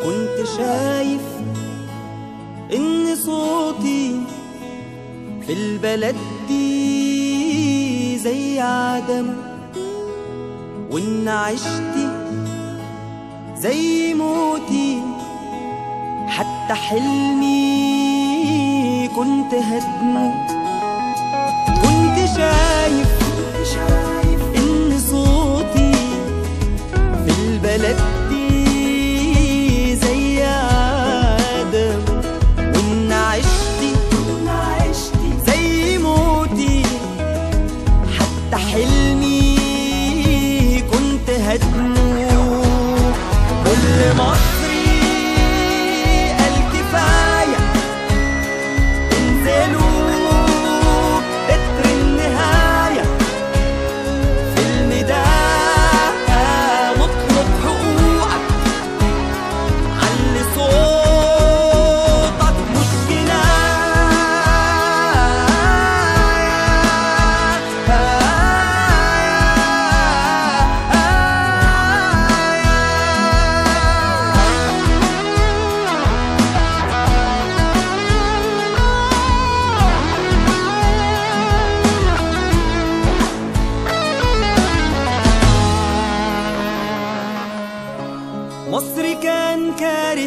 كنت شايف ان صوتي في البلد دي زي عدمه وان عشتي زي موتي حتى حلمي كنت هدمه كنت شايف ان صوتي في البلد دي زي عدم وان عشتي زي موتي حتى حلمي كنت هدمه كل مصري قال كفايه انزلوا تتر النهايه فيلم ده مطلب حقوقك علي صوتك مش جناية مصر كان كاره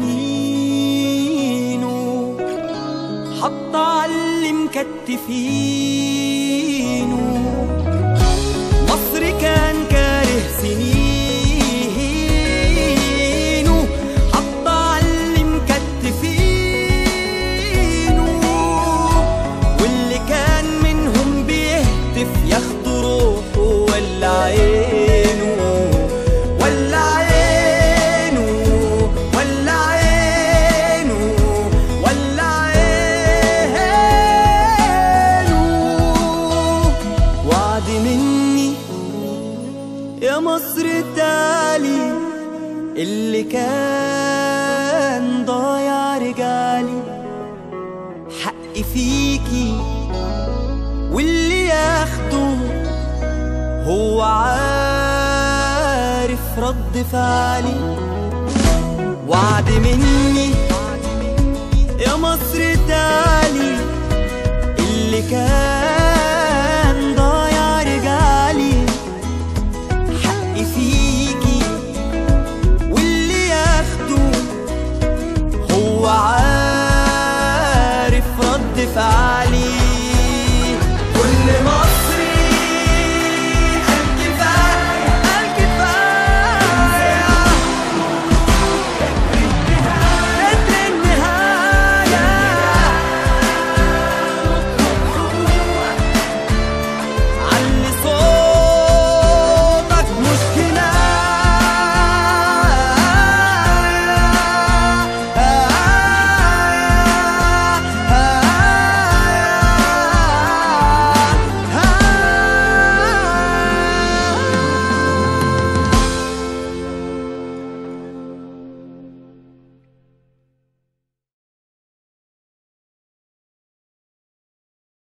سنينه حط علي مكتفينه مصر كان كاره سنينه حط علي مكتفينه واللي كان منهم بيهتف ياخد روحه ولا عينه ولا عينه ولا عينه ولا عينه وعد مني يا مصر تالي اللي كان ضايع رجالي حقي فيكي واللي ياخده هو عارف رد فعلي وعد مني يا مصر تالي اللي كان